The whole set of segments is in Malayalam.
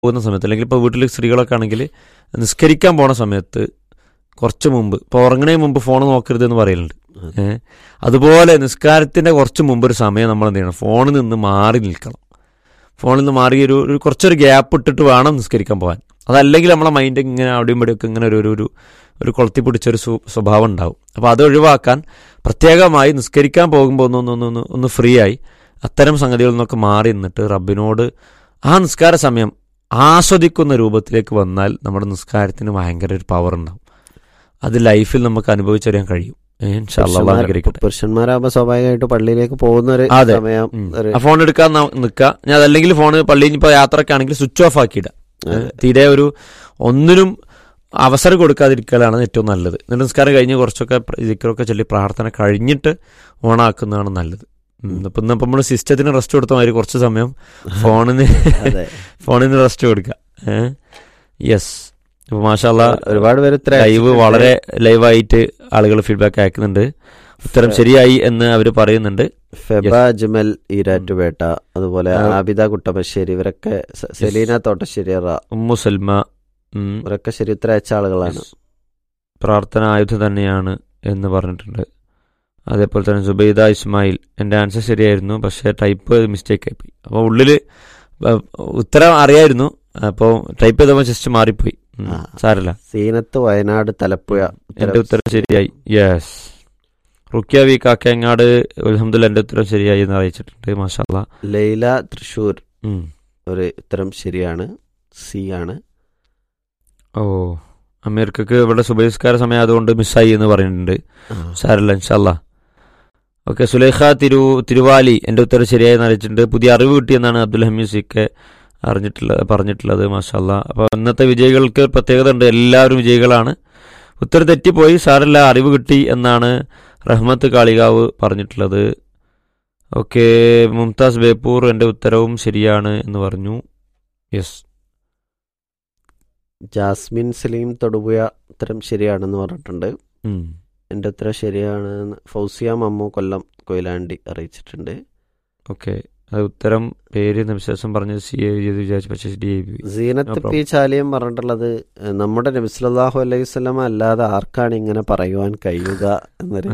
പോകുന്ന സമയത്ത് അല്ലെങ്കിൽ ഇപ്പോൾ വീട്ടിൽ സ്ത്രീകളൊക്കെ ആണെങ്കിൽ നിസ്കരിക്കാൻ പോണ സമയത്ത് കുറച്ച് മുമ്പ് ഇപ്പോൾ ഉറങ്ങണേ മുമ്പ് ഫോൺ നോക്കരുത് എന്ന് പറയലുണ്ട് ഏഹ് അതുപോലെ നിസ്കാരത്തിന്റെ കുറച്ച് മുമ്പ് ഒരു സമയം നമ്മൾ എന്ത് ചെയ്യണം ഫോണിൽ നിന്ന് മാറി നിൽക്കണം ഫോണിൽ നിന്ന് മാറി ഒരു ഒരു കുറച്ചൊരു ഗ്യാപ്പ് ഇട്ടിട്ട് വേണം നിസ്കരിക്കാൻ പോകാൻ അതല്ലെങ്കിൽ നമ്മളെ മൈൻഡ് ഇങ്ങനെ അവിടെയും ഇവിടെയൊക്കെ ഇങ്ങനെ ഒരു ഒരു ഒരു ഒരു കൊളുത്തി പിടിച്ചൊരു സ്വ- സ്വഭാവം ഉണ്ടാവും അപ്പോൾ അത് ഒഴിവാക്കാൻ പ്രത്യേകമായി നിസ്കരിക്കാൻ പോകുമ്പോൾ ഒന്ന് ഒന്ന് ഒന്ന് ഒന്ന് ഒന്ന് ഫ്രീ ആയി അത്തരം സംഗതികളിൽ നിന്നൊക്കെ മാറി നിന്നിട്ട് റബ്ബിനോട് ആ നിസ്കാര സമയം ആസ്വദിക്കുന്ന രൂപത്തിലേക്ക് വന്നാൽ നമ്മുടെ നിസ്കാരത്തിന് ഭയങ്കര ഒരു പവർ ഉണ്ടാവും അത് ലൈഫിൽ നമുക്ക് അനുഭവിച്ചറിയാൻ കഴിയും ഏഹ് ഇൻഷാ അല്ലാഹ് അള്ളാഹ് അനുഗ്രഹിക്കട്ടെ പുരുഷന്മാരാകുമ്പോ സ്വാഭാവികമായിട്ട് പള്ളിയിലേക്ക് പോകുന്ന ഒരു അതെ. സമയം ഉം. ഒരു ആ ഫോൺ എടുക്കാൻ നിൽക്കുക ഞാൻ അതല്ലെങ്കിൽ ഫോൺ പള്ളിയിൽ ഇപ്പോൾ യാത്രയൊക്കെ ആണെങ്കിൽ സ്വിച്ച് ഓഫ് ആക്കിയിടുക അതെ. തീരെ ഒരു ഒന്നിനും അവസരം കൊടുക്കാതിരിക്കലാണ് ഏറ്റവും നല്ലത് എന്നിട്ട് നിസ്കാരം കഴിഞ്ഞ് കുറച്ചൊക്കെ ഇതിക്കറൊക്കെ ചൊല്ലി പ്രാർത്ഥന കഴിഞ്ഞിട്ട് ഓണാക്കുന്നതാണ് നല്ലത് ഉം. ഇപ്പം ഇന്നിപ്പം നമ്മൾ സിസ്റ്റത്തിന് റെസ്റ്റ് കൊടുത്ത മാതിരി കുറച്ച് സമയം ഫോണിന് അതെ ഫോണിന് റെസ്റ്റ് കൊടുക്കുക യെസ് അപ്പോൾ മാഷാല്ല ഒരുപാട് പേര് ഇത്ര ലൈവ് അയച്ചിട്ടുണ്ട്. വളരെ ലൈവായിട്ട് ആളുകൾ ഫീഡ്ബാക്ക് അയക്കുന്നുണ്ട് ഉത്തരം ശരിയായി എന്ന് അവർ പറയുന്നുണ്ട് ഫെബ അജ്മൽ ഈരാറ്റുപേട്ട അതുപോലെ ആ. ആബിദ കുട്ടമശ്ശേരി ഇവരൊക്കെ സ- സെലീന തോട്ടശ്ശേരി റ ഉമ്മു സൽമ ഉം, ഇവരൊക്കെ ശരി ഉത്തരം അയച്ച ആളുകളാണ് Yes. പ്രാർത്ഥന ആയുധം തന്നെയാണ് എന്ന് പറഞ്ഞിട്ടുണ്ട് അതേപോലെ തന്നെ സുബൈദ ഇസ്മായിൽ എൻ്റെ ആൻസർ ശരിയായിരുന്നു പക്ഷേ ടൈപ്പ് മിസ്റ്റേക്ക് ആയിപ്പോയി അപ്പോൾ ഉള്ളിൽ ഉത്തരം അറിയായിരുന്നു അപ്പോൾ ടൈപ്പ് ചെയ്തപ്പോൾ ജസ്റ്റ് മാറിപ്പോയി ഉം, ആ. സാരല്ല സീനത്ത് വയനാട് തലപ്പുഴ എൻ്റെ ഉത്തരം ശരിയായി യെസ് റുക്കിയ വി കാക്കയങ്ങാട് അലഹമ്മദില്ല എൻ്റെ ഉത്തരം ശരിയായി എന്ന് അറിയിച്ചിട്ടുണ്ട് മാഷാല്ല ലൈല തൃശൂർ ഒരു ഉത്തരം ശരിയാണ് സി ആണ് ഓ അമീർക്കക്ക് ഇവിടെ സുബഹിസ്കാര സമയം അതുകൊണ്ട് മിസ്സായി എന്ന് പറയുന്നുണ്ട് സാരല്ല ഇൻഷല്ല ഓക്കെ സുലേഖ തിരു തിരുവാലി എൻ്റെ ഉത്തരം ശരിയായി അറിയിച്ചിട്ടുണ്ട് പുതിയ അറിവ് കിട്ടിയെന്നാണ് അബ്ദുൽ ഹമീദ് സിക്ക് അറിഞ്ഞിട്ടുള്ളത് പറഞ്ഞിട്ടുള്ളത് മാഷല്ല അപ്പോൾ ഇന്നത്തെ വിജയികൾക്ക് പ്രത്യേകത ഉണ്ട് എല്ലാവരും വിജയികളാണ് ഉത്തരം തെറ്റിപ്പോയി സാരല്ല അറിവ് കിട്ടി എന്നാണ് റഹ്മത്ത് കാളികാവ് പറഞ്ഞിട്ടുള്ളത് ഓക്കെ മുംതാസ് ബേപ്പൂർ എൻ്റെ ഉത്തരവും ശരിയാണ് എന്ന് പറഞ്ഞു യെസ് ജാസ്മിൻ സലീം തൊടുപുഴ ഉത്തരം ശരിയാണെന്ന് പറഞ്ഞിട്ടുണ്ട് എൻ്റെ ഉത്തരം ശരിയാണ് ഫൗസിയ മമ്മു കൊല്ലം കൊയിലാണ്ടി അറിയിച്ചിട്ടുണ്ട് ഓക്കെ അത് ഉത്തരം പേര് വിശേഷം പറഞ്ഞത് സി എ ചെയ്ത് വിചാരിച്ചു പക്ഷേ D I P Zeenath No P Chaliyam പറഞ്ഞിട്ടുള്ളത് ഏഹ്, നമ്മുടെ നബി സല്ലല്ലാഹു അലൈഹി വസല്ലമ അല്ലാതെ ആർക്കാണ് ഇങ്ങനെ പറയുവാൻ കഴിയുക എന്നൊരു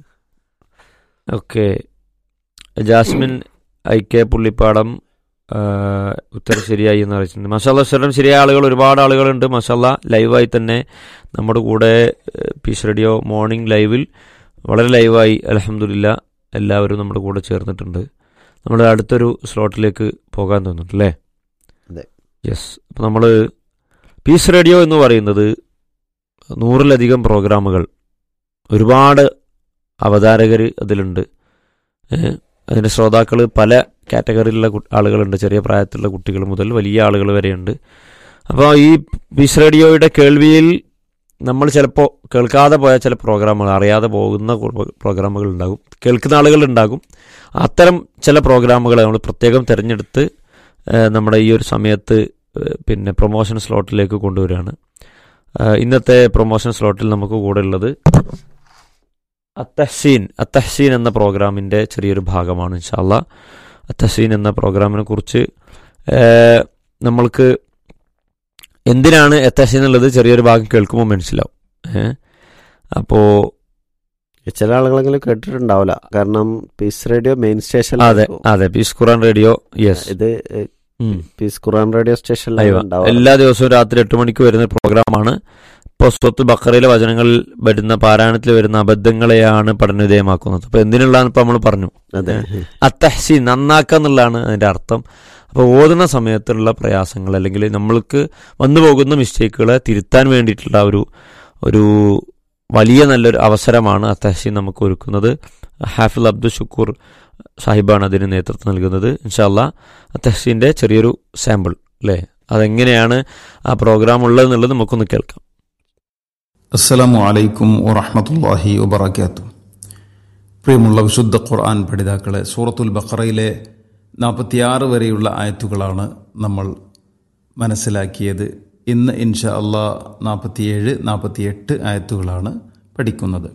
okay Jasmine I K Pullippadam ആ, ഉത്തരം ശരിയായി എന്ന് അറിയിച്ചിട്ടുണ്ട് മസാല സ്വരം ശരിയായ ആളുകൾ ഒരുപാട് ആളുകളുണ്ട് മസാല ലൈവായി തന്നെ നമ്മുടെ കൂടെ പീസ് റേഡിയോ മോർണിംഗ് ലൈവിൽ വളരെ ലൈവായി അലഹമില്ല എല്ലാവരും നമ്മുടെ കൂടെ ചേർന്നിട്ടുണ്ട് നമ്മുടെ അടുത്തൊരു സ്ലോട്ടിലേക്ക് പോകാൻ തോന്നുന്നുണ്ട് അല്ലേ അതെ. യെസ് അപ്പോൾ നമ്മൾ പീസ് റേഡിയോ എന്ന് പറയുന്നത് നൂറിലധികം പ്രോഗ്രാമുകൾ ഒരുപാട് അവതാരകർ അതിലുണ്ട് ഏഹ് അതിൻ്റെ ശ്രോതാക്കൾ പല കാറ്റഗറിയിലുള്ള കു- ആളുകളുണ്ട് ചെറിയ പ്രായത്തിലുള്ള കുട്ടികൾ മുതൽ വലിയ ആളുകൾ വരെയുണ്ട് അപ്പോൾ ഈ പീസ് റേഡിയോയുടെ കേൾവിയിൽ നമ്മൾ ചിലപ്പോൾ കേൾക്കാതെ പോയ ചില പ്രോഗ്രാമുകൾ അറിയാതെ പോകുന്ന കു- പ്രോഗ്രാമുകൾ ഉണ്ടാകും കേൾക്കുന്ന ആളുകൾ ഉണ്ടാകും അത്തരം ചില പ്രോഗ്രാമുകൾ നമ്മൾ പ്രത്യേകം തിരഞ്ഞെടുത്ത് ഏഹ് നമ്മുടെ ഈ ഒരു സമയത്ത് ഏഹ് പിന്നെ പ്രൊമോഷൻ സ്ലോട്ടിലേക്ക് കൊണ്ടുവരികയാണ് ഏഹ് ഇന്നത്തെ പ്രൊമോഷൻ സ്ലോട്ടിൽ നമുക്ക് കൂടെ ഉള്ളത് അത്തഹ്സീൻ അത്തഹ്സീൻ എന്ന പ്രോഗ്രാമിൻ്റെ ചെറിയൊരു ഭാഗമാണ് ഇൻഷാല്ല അത്തഹ്സീൻ എന്ന പ്രോഗ്രാമിനെ കുറിച്ച് ഏഹ് നമ്മൾക്ക് എന്തിനാണ് അത്തഹ്സീൻ എന്നുള്ളത് ചെറിയൊരു ഭാഗം കേൾക്കുമ്പോൾ മനസ്സിലാവും ഏഹ് അപ്പോൾ ചില ആളുകളെങ്കിലും കേട്ടിട്ടുണ്ടാവില്ല കാരണം പീസ് റേഡിയോ മെയിൻ സ്റ്റേഷൻ അതെ അതെ പീസ് ഖുറാൻ റേഡിയോ യെസ് ഇത് പീസ് ഖുറാൻ റേഡിയോ സ്റ്റേഷനിലാണ് ലൈവ് ഉണ്ടാവുക എല്ലാ ദിവസവും രാത്രി എട്ട് മണിക്ക് വരുന്ന പ്രോഗ്രാമാണ് ഇപ്പോൾ സ്വത്ത് ബക്കറയിലെ വചനങ്ങളിൽ വരുന്ന പാരായണത്തിൽ വരുന്ന അബദ്ധങ്ങളെയാണ് പഠനവിധേയമാക്കുന്നത് അപ്പോൾ എന്തിനുള്ളതാണ് ഇപ്പോൾ നമ്മൾ പറഞ്ഞു അതെ അത്തഹ്സി നന്നാക്കുക എന്നുള്ളതാണ് അതിൻ്റെ അർത്ഥം അപ്പോൾ ഓതുന്ന സമയത്തുള്ള പ്രയാസങ്ങൾ അല്ലെങ്കിൽ നമ്മൾക്ക് വന്നു പോകുന്ന മിസ്റ്റേക്കുകളെ തിരുത്താൻ വേണ്ടിയിട്ടുള്ള ഒരു ഒരു വലിയ നല്ലൊരു അവസരമാണ് അത്തഹ്സീൻ നമുക്ക് ഒരുക്കുന്നത് ഹാഫിൽ അബ്ദുൽ ഷുക്കൂർ സാഹിബാണ് അതിന് നേതൃത്വം നൽകുന്നത് ഇൻഷാല്ല അത്തഹ്സീൻ്റെ ചെറിയൊരു സാമ്പിൾ അല്ലേ അതെങ്ങനെയാണ് ആ പ്രോഗ്രാം ഉള്ളതെന്നുള്ളത് നമുക്കൊന്ന് കേൾക്കാം അസ്സലാമു അലൈക്കും വറഹമത്തല്ലാഹി വബർക്കാത്തു പ്രിയമുള്ള വിശുദ്ധ ഖുർആൻ പഠിതാക്കളെ സൂറത്തുൽ ബഖറയിലെ നാൽപ്പത്തിയാറ് വരെയുള്ള ആയത്തുകളാണ് നമ്മൾ മനസ്സിലാക്കിയത് ഇന്ന് ഇൻഷാ അള്ളാ നാൽപ്പത്തിയേഴ് നാൽപ്പത്തിയെട്ട് ആയത്തുകളാണ് പഠിക്കുന്നത്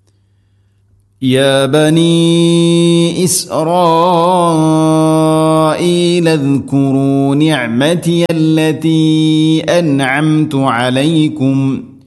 يا بني إسرائيل إسرائيل اذكروا نعمتي التي أنعمت عليكم